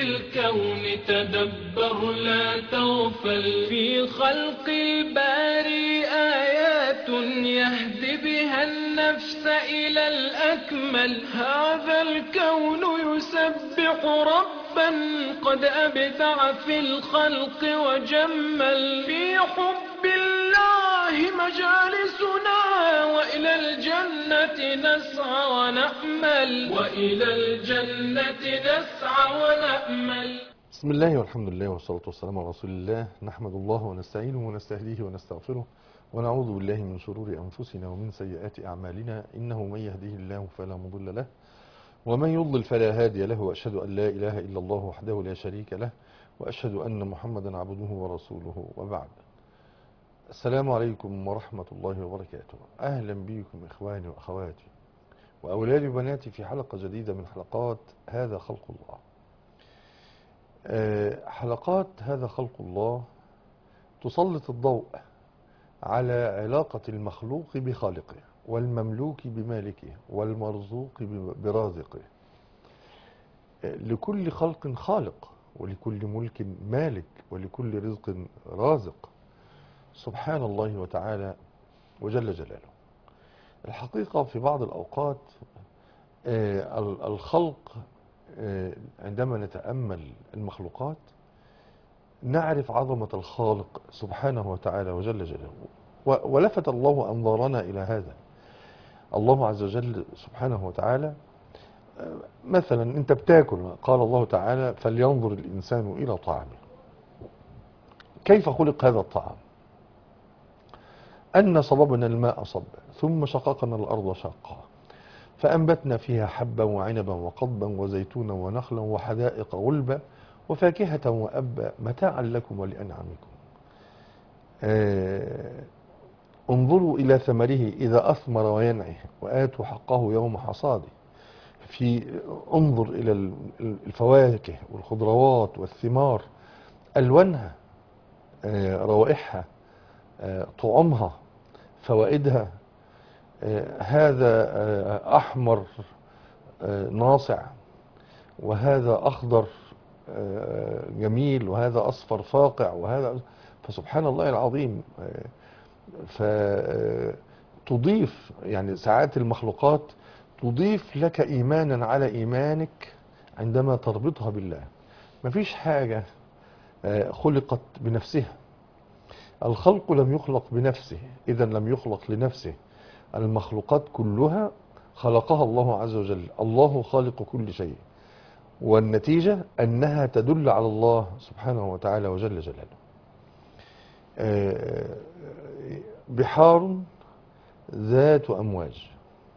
الكون تدبر لا تغفل في خلق الباري آيات يهدي بها النفس إلى الأكمل هذا الكون يسبح ربا قد أبدع في الخلق وجمل في حب الله مجالسنا وإلى الجنة نسعى ونأمل وإلى الجنة نسعى ونأمل بسم الله والحمد لله والصلاة والسلام على رسول الله نحمد الله ونستعينه ونستهديه ونستغفره ونعوذ بالله من شرور أنفسنا ومن سيئات أعمالنا إنه من يهديه الله فلا مضل له ومن يضلل فلا هادي له وأشهد أن لا إله إلا الله وحده لا شريك له وأشهد أن محمدا عبده ورسوله وبعد السلام عليكم ورحمة الله وبركاته أهلا بكم إخواني وأخواتي وأولادي وبناتي في حلقة جديدة من حلقات هذا خلق الله آه، حلقات هذا خلق الله تسلط الضوء على علاقة المخلوق بخالقه والمملوك بمالكه والمرزوق برازقه آه، لكل خلق خالق ولكل ملك مالك ولكل رزق رازق سبحان الله وتعالى وجل جلاله الحقيقة في بعض الأوقات آه، الخلق آه، عندما نتأمل المخلوقات نعرف عظمة الخالق سبحانه وتعالى وجل جلاله و- ولفت الله أنظارنا إلى هذا الله عز وجل سبحانه وتعالى آه، مثلا انت بتاكل قال الله تعالى فلينظر الإنسان إلى طعامه كيف خلق هذا الطعام أن صببنا الماء صبا ثم شققنا الأرض شقا فأنبتنا فيها حبا وعنبا وقضبا وزيتونا ونخلا وحدائق غلبا وفاكهة وأبا متاعا لكم ولأنعامكم آه انظروا إلى ثمره إذا أثمر وينعه وآتوا حقه يوم حصاده في انظر إلى ال- الفواكه والخضروات والثمار ألوانها آه روائحها آه طعمها فوائدها آه، هذا آه، أحمر آه، ناصع وهذا أخضر آه، جميل وهذا أصفر فاقع وهذا فسبحان الله العظيم فتضيف يعني ساعات المخلوقات تضيف لك إيمانا على إيمانك عندما تربطها بالله مفيش حاجة آه، خلقت بنفسها الخلق لم يخلق بنفسه إذا لم يخلق لنفسه المخلوقات كلها خلقها الله عز وجل الله خالق كل شيء والنتيجة أنها تدل على الله سبحانه وتعالى وجل جلاله آه، بحار ذات أمواج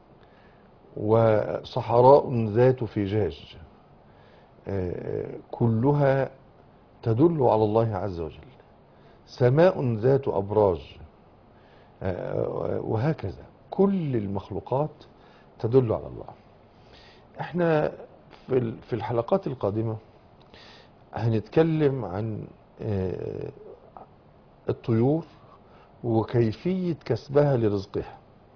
وصحراء ذات فجاج آه، كلها تدل على الله عز وجل سماء ذات أبراج آه، وهكذا كل المخلوقات تدل على الله احنا في ال- في الحلقات القادمة هنتكلم عن آه، الطيور وكيفية كسبها لرزقها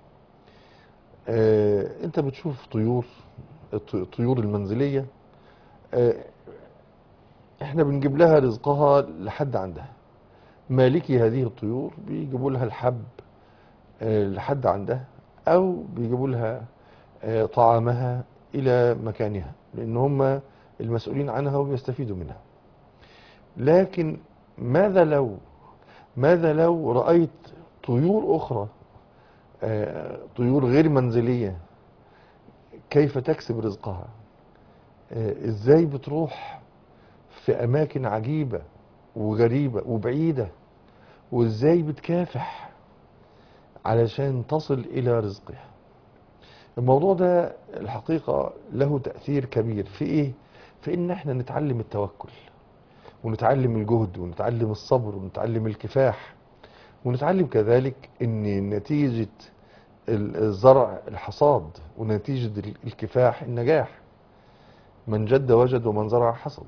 آه، انت بتشوف طيور الط- الطيور المنزلية آه، احنا بنجيب لها رزقها لحد عندها مالكي هذه الطيور بيجيبوا لها الحب آه، لحد عندها او بيجيبوا لها آه، طعامها الى مكانها لان هم المسؤولين عنها وبيستفيدوا منها لكن ماذا لو ماذا لو رأيت طيور اخرى آه، طيور غير منزلية كيف تكسب رزقها آه، ازاي بتروح في اماكن عجيبة وغريبة وبعيدة وازاي بتكافح علشان تصل الى رزقها الموضوع ده الحقيقة له تأثير كبير في ايه في ان احنا نتعلم التوكل ونتعلم الجهد ونتعلم الصبر ونتعلم الكفاح ونتعلم كذلك ان نتيجة ال- الزرع الحصاد ونتيجة ال- الكفاح النجاح من جد وجد ومن زرع حصد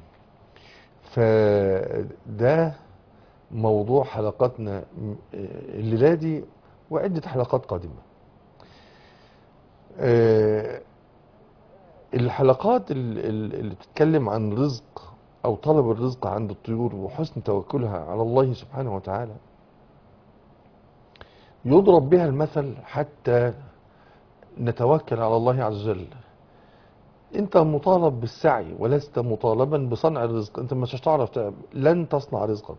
فده موضوع حلقاتنا م- الليلة دي وعدة حلقات قادمة آه، الحلقات ال- ال- اللي بتتكلم عن رزق او طلب الرزق عند الطيور وحسن توكلها على الله سبحانه وتعالى يضرب بها المثل حتى نتوكل على الله عز وجل انت مطالب بالسعي ولست مطالبا بصنع الرزق انت مش هتعرف تعمل- لن تصنع رزقك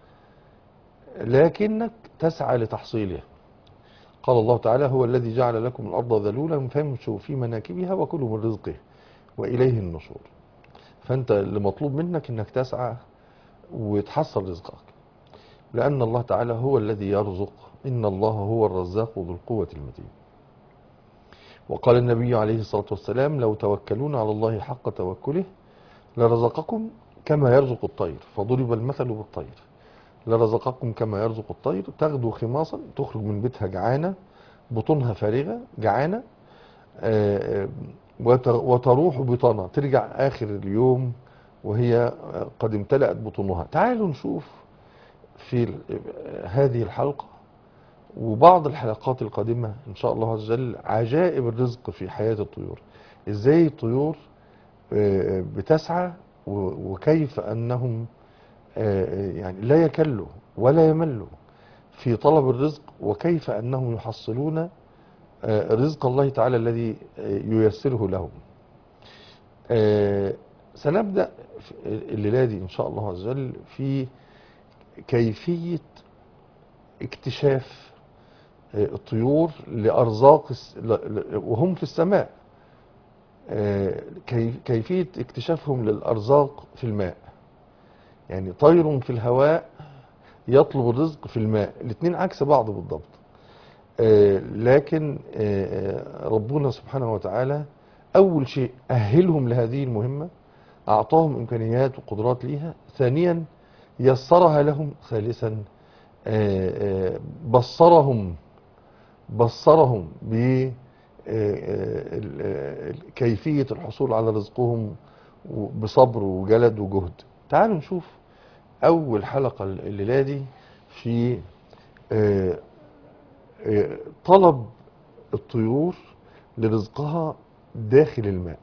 لكنك تسعى لتحصيله قال الله تعالى هو الذي جعل لكم الأرض ذلولا فامشوا في مناكبها وكلوا من رزقه وإليه النشور فأنت اللي مطلوب منك أنك تسعى وتحصل رزقك لأن الله تعالى هو الذي يرزق إن الله هو الرزاق ذو القوة المتين وقال النبي عليه الصلاة والسلام لو توكلون على الله حق توكله لرزقكم كما يرزق الطير فضرب المثل بالطير لرزقكم كما يرزق الطير تغدو خماصا تخرج من بيتها جعانة بطونها فارغة جعانة آه، وت- وتروح بطانة ترجع آخر اليوم وهي آه، قد امتلأت بطونها تعالوا نشوف في ال- آه، هذه الحلقة وبعض الحلقات القادمة إن شاء الله عز وجل عجائب الرزق في حياة الطيور إزاي الطيور آه، بتسعى و- وكيف أنهم آه، يعني لا يكلوا ولا يملوا في طلب الرزق وكيف أنهم يحصلون آه، رزق الله تعالى الذي آه، ييسره لهم آه، سنبدأ في الليلة دي إن شاء الله عز وجل في كيفية اكتشاف آه، الطيور لأرزاق الس- ل- ل- وهم في السماء آه، كيف- كيفية اكتشافهم للأرزاق في الماء يعني طير في الهواء يطلب الرزق في الماء الاثنين عكس بعض بالضبط آه، لكن آه، آه، ربنا سبحانه وتعالى أول شيء أهلهم لهذه المهمة أعطاهم إمكانيات وقدرات ليها ثانيا يسرها لهم ثالثا آه، آه، بصرهم بصرهم ب آه، آه، ال- آه، كيفية الحصول على رزقهم بصبر وجلد وجهد تعالوا نشوف أول حلقة الليلة دي في آه، آه، طلب الطيور لرزقها داخل الماء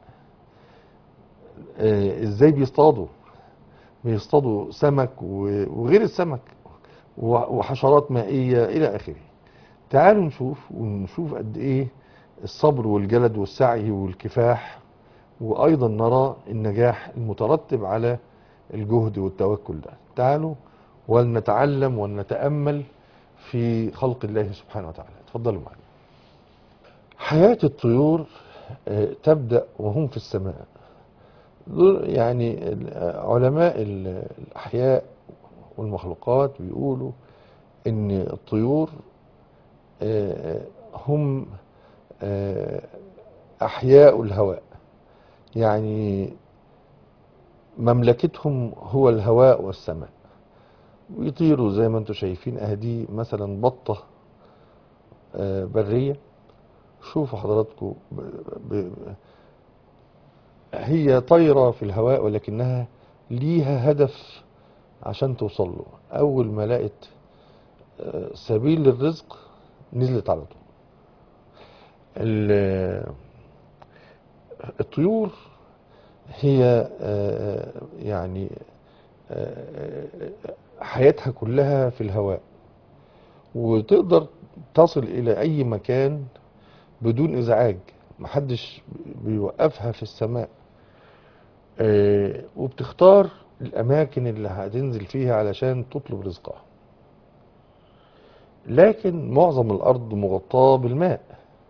آه، ازاي بيصطادوا بيصطادوا سمك و- وغير السمك و- وحشرات مائية إلى آخره تعالوا نشوف ونشوف قد إيه الصبر والجلد والسعي والكفاح وأيضا نرى النجاح المترتب على الجهد والتوكل ده تعالوا ولنتعلم ولنتأمل في خلق الله سبحانه وتعالى تفضلوا معنا حياة الطيور آه، تبدأ وهم في السماء دول يعني ال- علماء ال- الأحياء والمخلوقات بيقولوا إن الطيور آه، هم آه، أحياء الهواء يعني مملكتهم هو الهواء والسماء ويطيروا زي ما انتم شايفين اهدي مثلا بطة آه، برية شوفوا حضراتكم ب... ب... هي طايرة في الهواء ولكنها ليها هدف عشان توصل له اول ما لقت آه، سبيل للرزق نزلت على طول ال- الطيور هي آه، يعني آه، حياتها كلها في الهواء وتقدر تصل إلى أي مكان بدون إزعاج محدش بيوقفها في السماء آه، وبتختار الأماكن اللي هتنزل فيها علشان تطلب رزقها لكن معظم الأرض مغطاة بالماء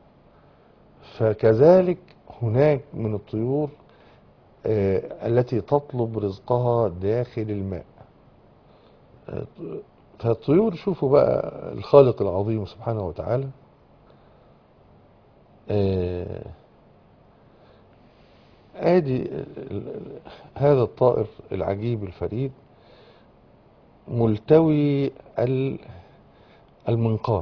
فكذلك هناك من الطيور آه، التي تطلب رزقها داخل الماء آه، فالطيور شوفوا بقى الخالق العظيم سبحانه وتعالى آه، ادي ال- ال- هذا الطائر العجيب الفريد ملتوي ال- المنقار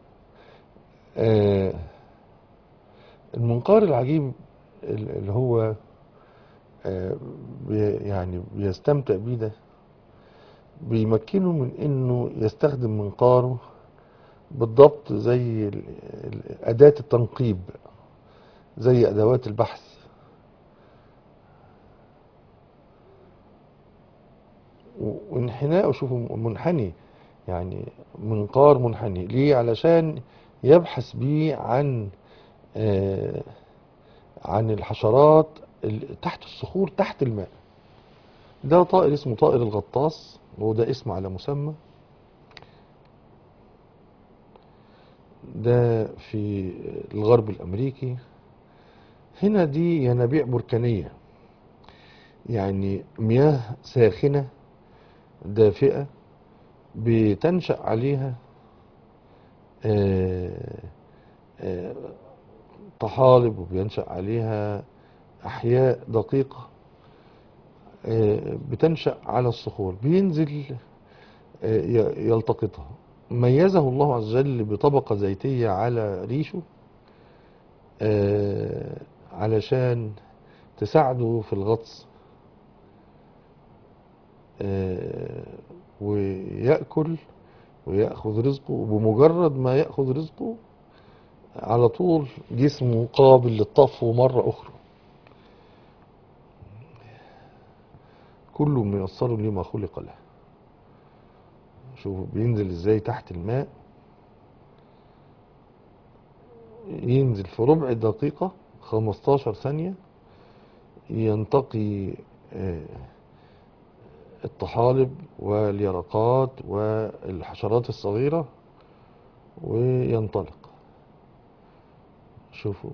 آه، المنقار العجيب ال- اللي هو آه، بي- يعني بيستمتع بيه ده بيمكنه من انه يستخدم منقاره بالضبط زي ال- ال- أداة التنقيب زي أدوات البحث و- وانحناءه شوفوا منحني يعني منقار منحني ليه علشان يبحث بيه عن آه عن الحشرات ال- تحت الصخور تحت الماء ده طائر اسمه طائر الغطاس وده اسم على مسمى ده في الغرب الأمريكي هنا دي ينابيع بركانية يعني مياه ساخنة دافئة بتنشأ عليها آه، آه، طحالب وبينشأ عليها أحياء دقيقة آه، بتنشأ على الصخور بينزل آه، ي- يلتقطها ميزه الله عز وجل بطبقة زيتية على ريشه آه، علشان تساعده في الغطس آه، ويأكل ويأخذ رزقه وبمجرد ما يأخذ رزقه على طول جسمه قابل للطفو مرة أخرى كل ميسر لما خلق له شوفوا بينزل ازاي تحت الماء ينزل في ربع دقيقة 15 ثانية ينتقي آه، الطحالب واليرقات والحشرات الصغيرة وينطلق شوفوا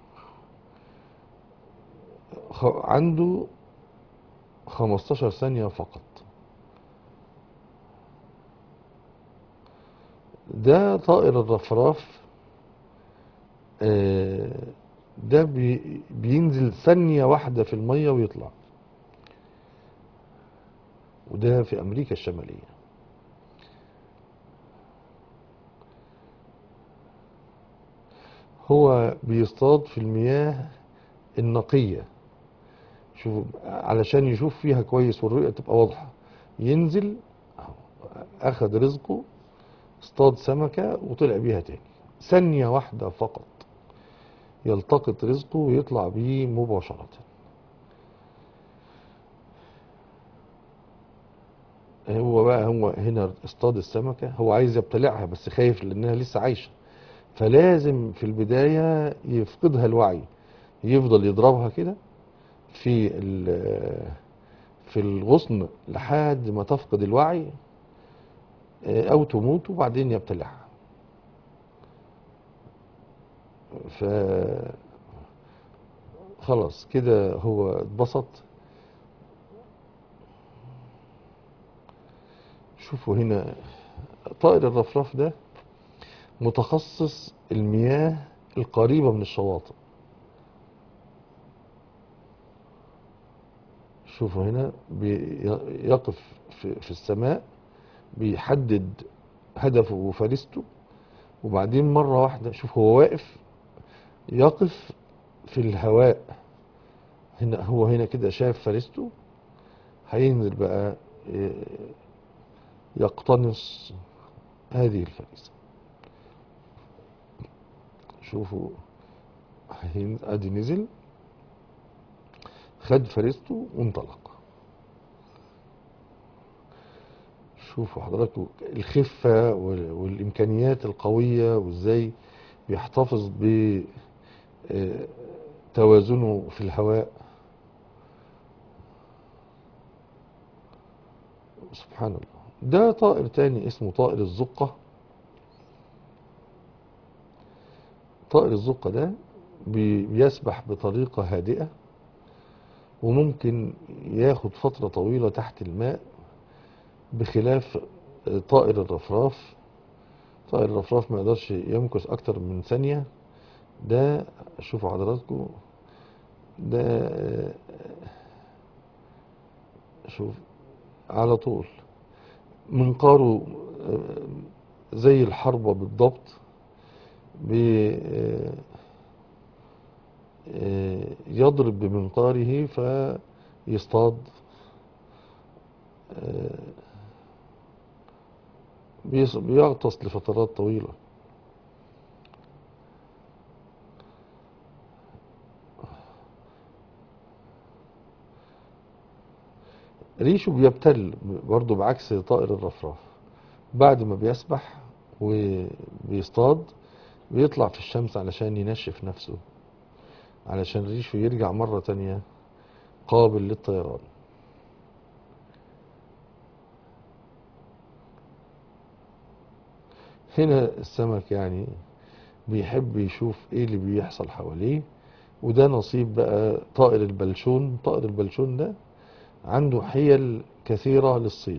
خ- عنده 15 ثانية فقط ده طائر الرفراف آه، ده بي- بينزل ثانية واحدة في المية ويطلع وده في أمريكا الشمالية هو بيصطاد في المياه النقية شوف علشان يشوف فيها كويس والرؤية تبقى واضحة ينزل أخذ رزقه اصطاد سمكة وطلع بيها تاني ثانية واحدة فقط يلتقط رزقه ويطلع بيه مباشرة هو بقى هو هنا اصطاد السمكة هو عايز يبتلعها بس خايف لأنها لسه عايشة فلازم في البداية يفقدها الوعي يفضل يضربها كده في ال- في الغصن لحد ما تفقد الوعي آه، أو تموت وبعدين يبتلعها ف خلاص كده هو اتبسط شوفوا هنا طائر الرفراف ده متخصص المياه القريبة من الشواطئ شوفوا هنا بيقف في, في السماء بيحدد هدفه وفريسته وبعدين مرة واحدة شوف هو واقف يقف في الهواء هنا هو هنا كده شاف فريسته هينزل بقى ي- يقتنص هذه الفريسة شوفوا هين- ادي نزل خد فريسته وانطلق شوفوا حضراتكم الخفة وال- والإمكانيات القوية وإزاي بيحتفظ بتوازنه في الهواء سبحان الله ده طائر تاني اسمه طائر الزقة طائر الزقة ده بي- بيسبح بطريقة هادئة وممكن ياخد فترة طويلة تحت الماء بخلاف طائر الرفراف طائر الرفراف ما يقدرش يمكث اكتر من ثانية ده شوفوا حضراتكم ده آه، شوف على طول منقاره آه، زي الحربة بالضبط بي- آه، آه، يضرب بمنقاره فيصطاد آه، بيص- بيغطس لفترات طويلة ريشه بيبتل برضه بعكس طائر الرفراف بعد ما بيسبح وبيصطاد بيطلع في الشمس علشان ينشف نفسه علشان ريشه يرجع مرة تانية قابل للطيران هنا السمك يعني بيحب يشوف ايه اللي بيحصل حواليه وده نصيب بقى طائر البلشون طائر البلشون ده عنده حيل كثيرة للصيد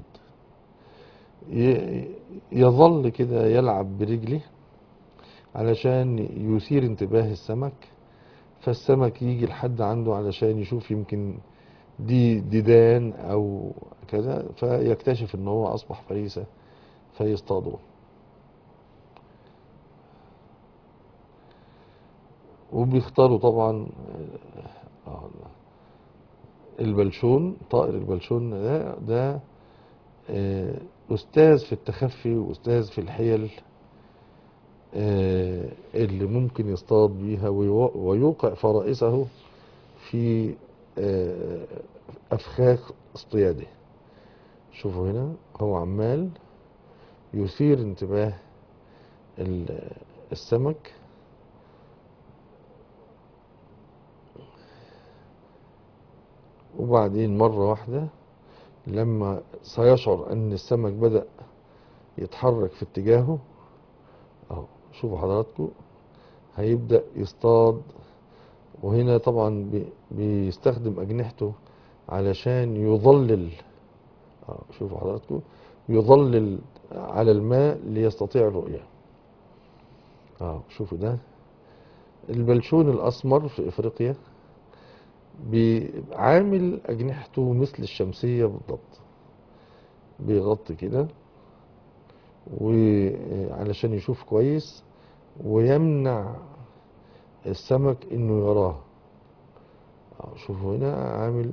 ي- يظل كده يلعب برجله علشان يثير انتباه السمك فالسمك يجي لحد عنده علشان يشوف يمكن دي ديدان او كذا فيكتشف ان هو اصبح فريسة فيصطادوه وبيختاروا طبعا آه، البلشون طائر البلشون ده ده آه، أستاذ في التخفي وأستاذ في الحيل آه، اللي ممكن يصطاد بيها ويو- ويوقع فرائسه في آه، أفخاخ اصطياده شوفوا هنا هو عمال يثير انتباه ال- السمك وبعدين مرة واحدة لما سيشعر أن السمك بدأ يتحرك في اتجاهه أهو شوفوا حضراتكم هيبدأ يصطاد وهنا طبعا بي- بيستخدم أجنحته علشان يظلل أهو شوفوا حضراتكم يظلل على الماء ليستطيع الرؤية أهو شوفوا ده البلشون الأسمر في إفريقيا عامل أجنحته مثل الشمسية بالضبط بيغطي كده وعلشان يشوف كويس ويمنع السمك انه يراه أهو شوفوا هنا عامل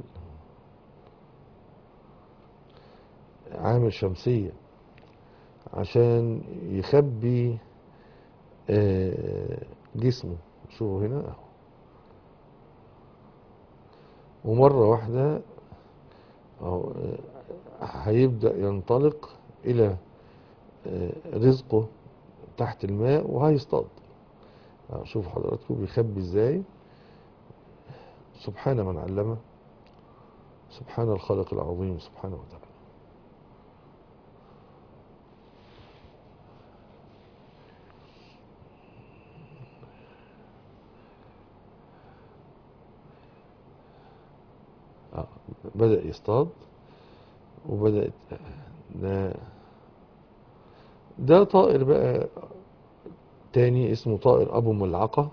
عامل شمسية عشان يخبي آه، جسمه شوفوا هنا أهو. ومرة واحدة أهو، آه، هيبدأ ينطلق إلى آه، رزقه تحت الماء وهيصطاد أهو، شوفوا حضراتكم بيخبي ازاي سبحان من علمه سبحان الخالق العظيم سبحانه وتعالى آه، بدأ يصطاد وبدأت ده ده طائر بقى تاني اسمه طائر أبو ملعقة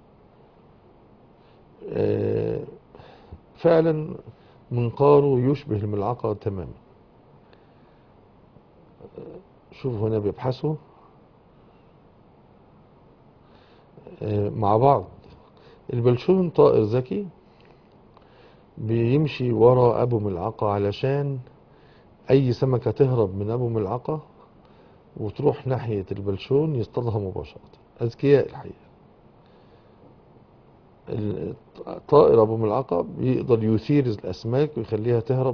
آه، فعلا منقاره يشبه الملعقة تماما شوفوا هنا بيبحثوا آه، مع بعض البلشون طائر ذكي بيمشي ورا أبو ملعقة علشان أي سمكة تهرب من أبو ملعقة وتروح ناحية البلشون يصطادها مباشرة أذكياء الحقيقة الطائر أبو ملعقة بيقدر يثير الأسماك ويخليها تهرب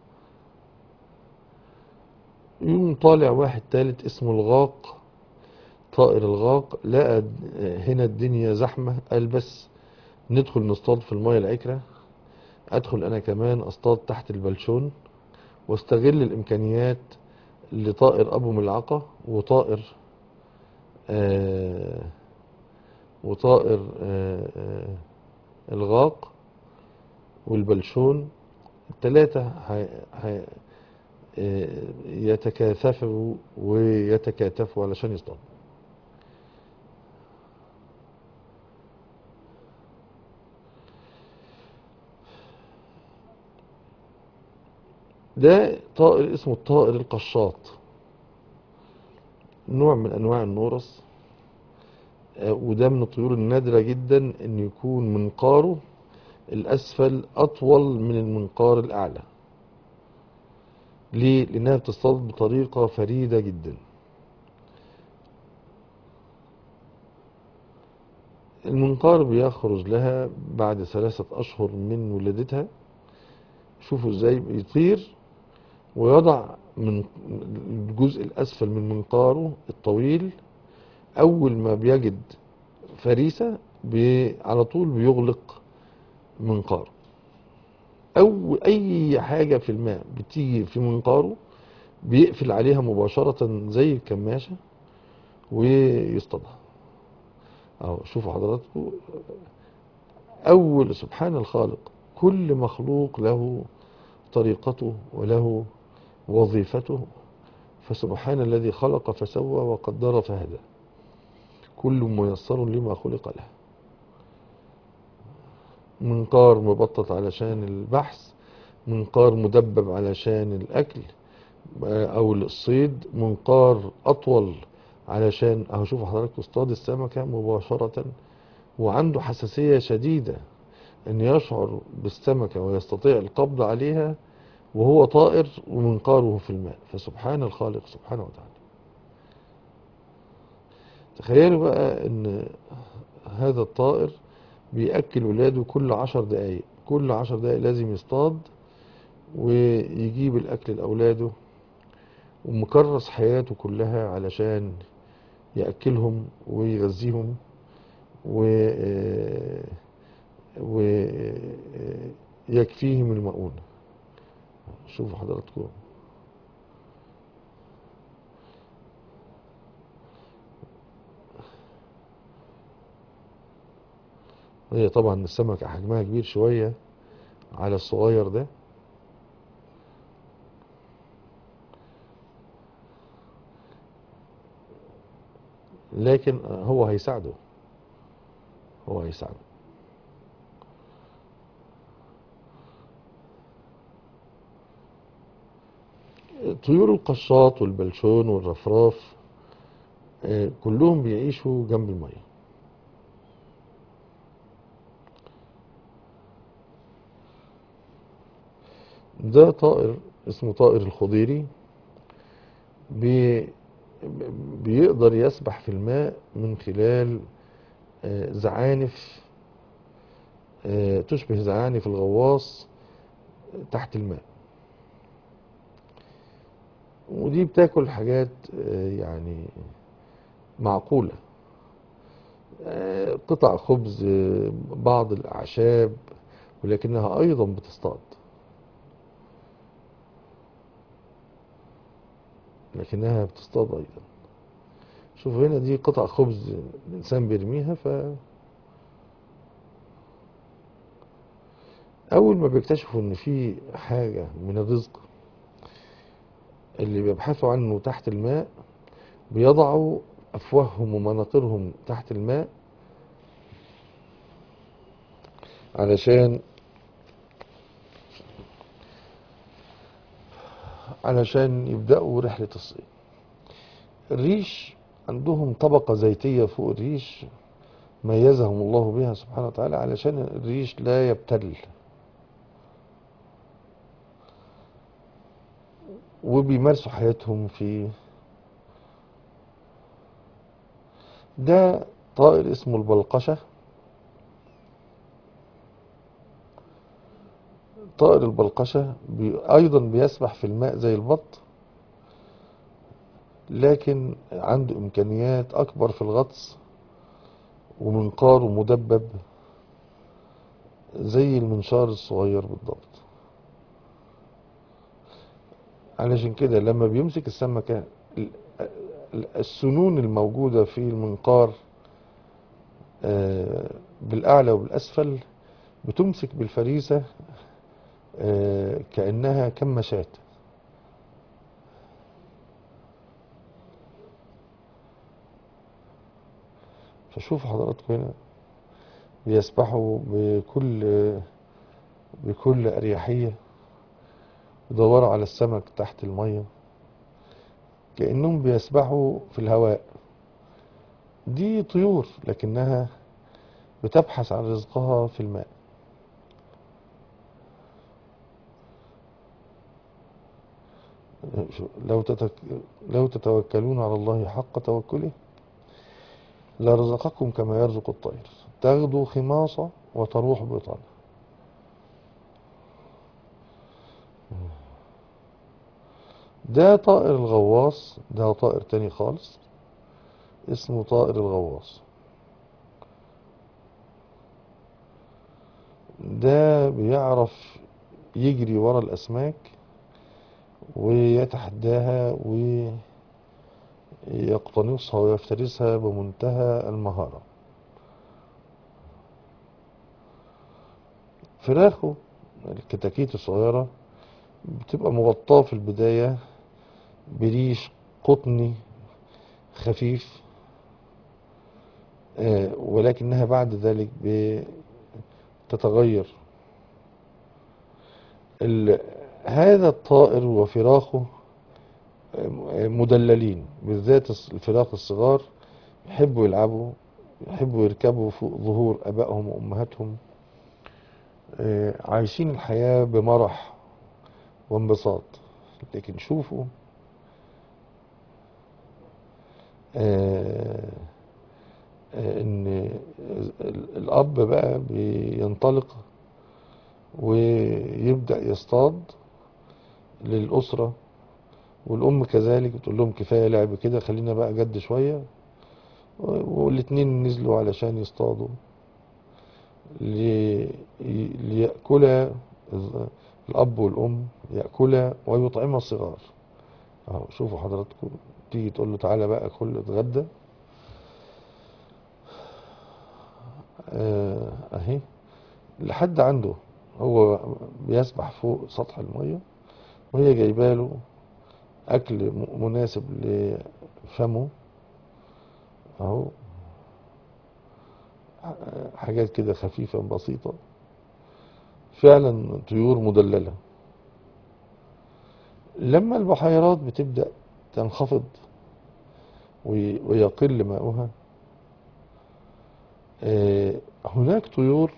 يقوم طالع واحد تالت اسمه الغاق طائر الغاق لقى هنا الدنيا زحمة قال بس ندخل نصطاد في المية العكرة ادخل انا كمان اصطاد تحت البلشون واستغل الامكانيات لطائر ابو ملعقة وطائر آه وطائر آه آه الغاق والبلشون الثلاثة هي هي آه، يتكاثفوا ويتكاتفوا علشان يصطادوا ده طائر اسمه الطائر القشاط نوع من انواع النورس آه، وده من الطيور النادرة جدا ان يكون منقاره الاسفل اطول من المنقار الاعلى ليه لانها بتصطاد بطريقة فريدة جدا المنقار بيخرج لها بعد ثلاثة اشهر من ولادتها شوفوا ازاي بيطير ويضع من الجزء الأسفل من منقاره الطويل أول ما بيجد فريسة بي على طول بيغلق منقاره أو أي حاجة في الماء بتيجي في منقاره بيقفل عليها مباشرة زي الكماشة ويصطادها أهو شوفوا حضراتكم أول سبحان الخالق كل مخلوق له طريقته وله وظيفته فسبحان الذي خلق فسوى وقدر فهدى كل ميسر لما خلق له منقار مبطط علشان البحث منقار مدبب علشان الأكل أو الصيد منقار أطول علشان أهو شوف حضرتك اصطاد السمكة مباشرة وعنده حساسية شديدة أن يشعر بالسمكة ويستطيع القبض عليها وهو طائر ومنقاره في الماء فسبحان الخالق سبحانه وتعالى تخيلوا بقى ان هذا الطائر بيأكل ولاده كل عشر دقايق كل عشر دقايق لازم يصطاد ويجيب الأكل لأولاده ومكرس حياته كلها علشان يأكلهم ويغذيهم و ويكفيهم المؤونة شوفوا حضراتكم هي طبعا السمكة حجمها كبير شوية على الصغير ده لكن هو هيساعده هو هيساعده طيور القشاط والبلشون والرفراف آه، كلهم بيعيشوا جنب المية ده طائر اسمه طائر الخضيري بي بيقدر يسبح في الماء من خلال آه، زعانف آه، تشبه زعانف الغواص تحت الماء ودي بتاكل حاجات آه، يعني معقولة آه، قطع خبز آه، بعض الأعشاب ولكنها أيضا بتصطاد لكنها بتصطاد أيضا شوف هنا دي قطع خبز الإنسان بيرميها ف أول ما بيكتشفوا إن في حاجة من الرزق اللي بيبحثوا عنه تحت الماء بيضعوا أفواههم ومناقرهم تحت الماء علشان علشان يبدأوا رحلة الصيد الريش عندهم طبقة زيتية فوق الريش ميزهم الله بها سبحانه وتعالى علشان الريش لا يبتل وبيمارسوا حياتهم في ده طائر اسمه البلقشة طائر البلقشة بي أيضا بيسبح في الماء زي البط لكن عنده إمكانيات أكبر في الغطس ومنقاره مدبب زي المنشار الصغير بالضبط علشان كده لما بيمسك السمكة ال- ال- السنون الموجودة في المنقار آه، بالأعلى وبالأسفل بتمسك بالفريسة آه، كأنها كماشات فشوف حضراتكم هنا بيسبحوا بكل بكل أريحية يدوروا على السمك تحت المية كأنهم بيسبحوا في الهواء دي طيور لكنها بتبحث عن رزقها في الماء شو- لو تتك... لو تتوكلون على الله حق توكله لرزقكم كما يرزق الطير تغدو خماصة وتروح بطانة ده طائر الغواص ده طائر تاني خالص اسمه طائر الغواص ده بيعرف يجري ورا الأسماك ويتحداها ويقتنصها ويفترسها بمنتهى المهارة فراخه الكتاكيت الصغيرة بتبقى مغطاة في البداية بريش قطني خفيف آه، ولكنها بعد ذلك بتتغير ال- هذا الطائر وفراخه آه، مدللين بالذات الص- الفراخ الصغار يحبوا يلعبوا يحبوا يركبوا فوق ظهور آبائهم وأمهاتهم آه، عايشين الحياة بمرح وانبساط لكن شوفوا آه، آه، ان ال- الاب بقى بينطلق ويبدأ يصطاد للأسرة والأم كذلك بتقول لهم كفاية لعب كده خلينا بقى جد شوية و- والاتنين نزلوا علشان يصطادوا لي- ليأكلا الأب والأم يأكلا ويطعما الصغار اهو شوفوا حضراتكم تيجي تقول له تعالى بقى كل اتغدى آه، اهي لحد عنده هو بيسبح فوق سطح المية وهي جايبه له اكل م- مناسب لفمه اهو ح- حاجات كده خفيفة بسيطة فعلا طيور مدللة لما البحيرات بتبدأ تنخفض وي- ويقل ماؤها آه، هناك طيور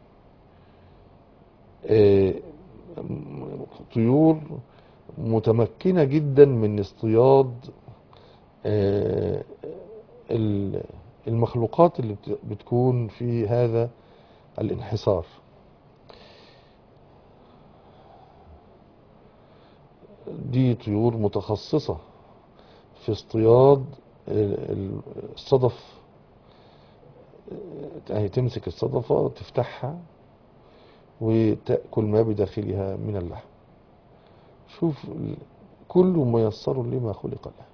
آه، م- طيور متمكنة جدا من اصطياد آه، ال- المخلوقات اللي بت- بتكون في هذا الانحسار دي طيور متخصصة في اصطياد ال- ال- الصدف يعني تمسك الصدفة تفتحها وتأكل ما بداخلها من اللحم شوف ال- كل ميسر لما خلق له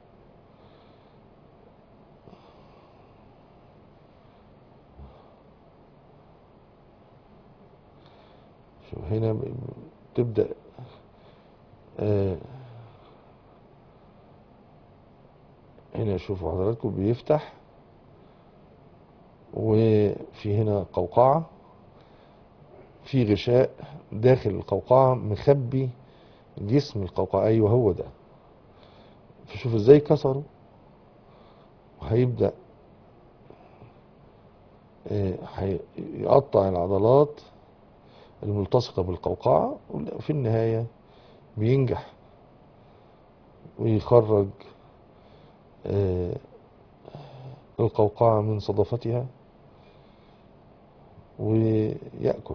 شوف هنا ب- تبدأ آه، هنا شوفوا حضراتكم بيفتح وفي هنا قوقعة في غشاء داخل القوقعة مخبي جسم القوقعة أيوه هو ده فشوف ازاي كسره وهيبدأ آه، هي- يقطع العضلات الملتصقة بالقوقعة وفي النهاية بينجح ويخرج آه، القوقعة من صدفتها ويأكل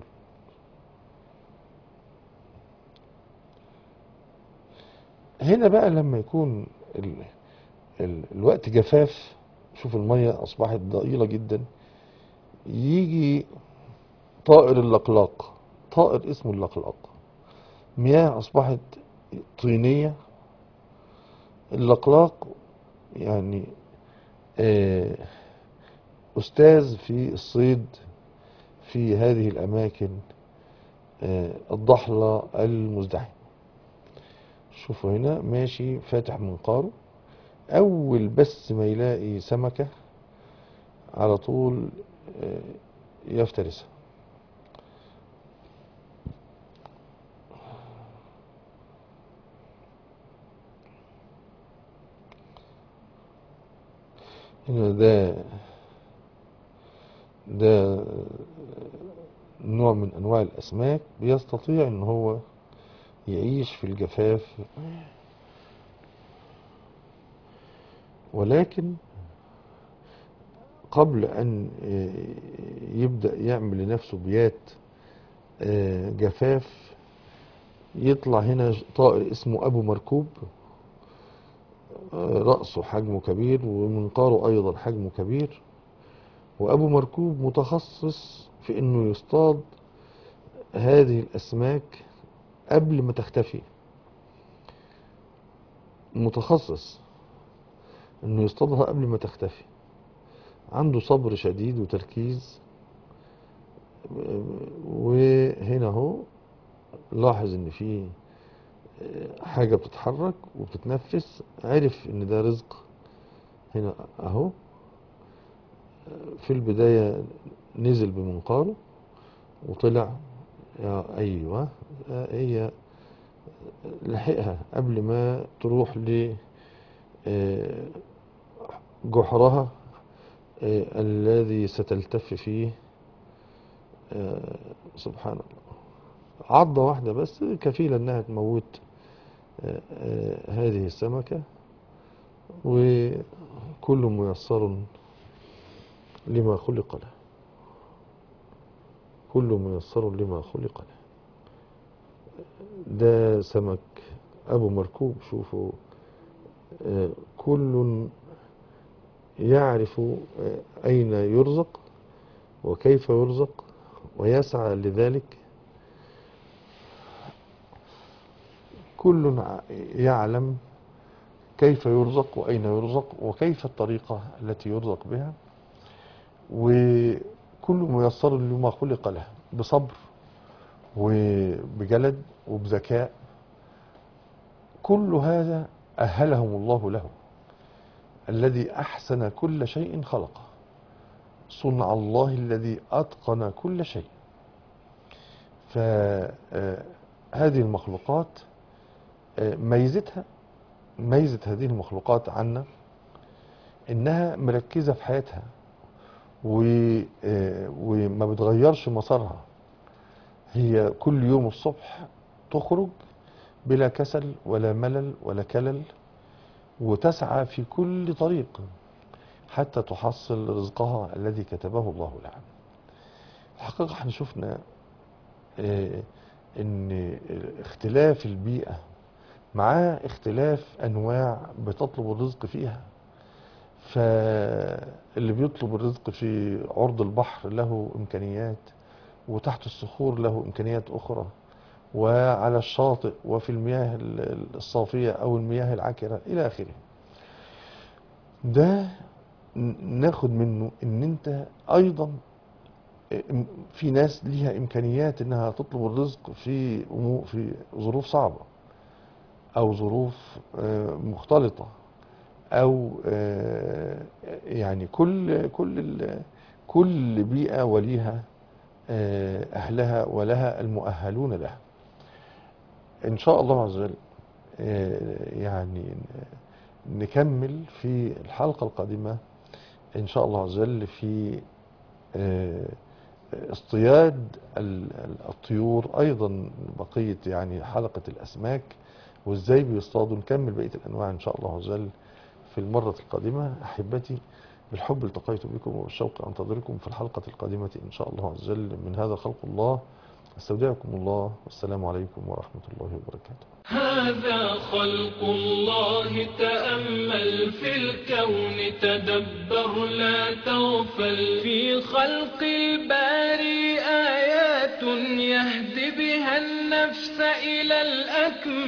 هنا بقى لما يكون ال... ال... الوقت جفاف شوف المية أصبحت ضئيلة جدا يجي طائر اللقلاق طائر اسمه اللقلاق مياه أصبحت طينية اللقلاق يعني آه، أستاذ في الصيد في هذه الأماكن آه، الضحلة المزدحمة شوفوا هنا ماشي فاتح منقاره أول بس ما يلاقي سمكة على طول آه، يفترسها هنا ده ده نوع من أنواع الأسماك بيستطيع إن هو يعيش في الجفاف ولكن قبل أن يبدأ يعمل لنفسه بيات جفاف يطلع هنا طائر اسمه أبو مركوب آه، رأسه حجمه كبير ومنقاره أيضا حجمه كبير وأبو مركوب متخصص في إنه يصطاد هذه الأسماك قبل ما تختفي متخصص إنه يصطادها قبل ما تختفي عنده صبر شديد وتركيز وهنا اهو لاحظ ان في حاجة بتتحرك وبتتنفس عرف ان ده رزق هنا اهو في البداية نزل بمنقاره وطلع يا ايوه هي لحقها قبل ما تروح ل جحرها الذي ستلتف فيه سبحان الله عضة واحدة بس كفيلة انها تموت هذه السمكة وكل ميسر لما خلق له كل ميسر لما خلق له ده سمك ابو مركوب شوفوا كل يعرف اين يرزق وكيف يرزق ويسعى لذلك كل يعلم كيف يرزق وأين يرزق وكيف الطريقة التي يرزق بها وكل ميسر لما خلق له بصبر وبجلد وبذكاء كل هذا أهلهم الله له الذي أحسن كل شيء خلقه صنع الله الذي أتقن كل شيء فهذه المخلوقات ميزتها ميزة هذه المخلوقات عنا إنها مركزة في حياتها وما بتغيرش مسارها هي كل يوم الصبح تخرج بلا كسل ولا ملل ولا كلل وتسعى في كل طريق حتى تحصل رزقها الذي كتبه الله لها الحقيقة احنا شفنا اه ان اختلاف البيئة مع اختلاف انواع بتطلب الرزق فيها فاللي بيطلب الرزق في عرض البحر له امكانيات وتحت الصخور له امكانيات اخرى وعلى الشاطئ وفي المياه الصافية او المياه العكرة الى اخره ده ناخد منه ان انت ايضا في ناس ليها امكانيات انها تطلب الرزق في في ظروف صعبة او ظروف مختلطة او يعني كل كل كل بيئة وليها اهلها ولها المؤهلون لها ان شاء الله عز وجل يعني نكمل في الحلقة القادمة ان شاء الله عز وجل في اصطياد الطيور ايضا بقية يعني حلقة الاسماك وازاي بيصطادوا نكمل بقية الانواع ان شاء الله عز وجل في المرة القادمة احبتي بالحب التقيت بكم والشوق انتظركم في الحلقة القادمة ان شاء الله عز وجل من هذا خلق الله استودعكم الله والسلام عليكم ورحمة الله وبركاته هذا خلق الله تأمل في الكون تدبر لا تغفل في خلق الباري آيات يهدي بها النفس إلى الأكمل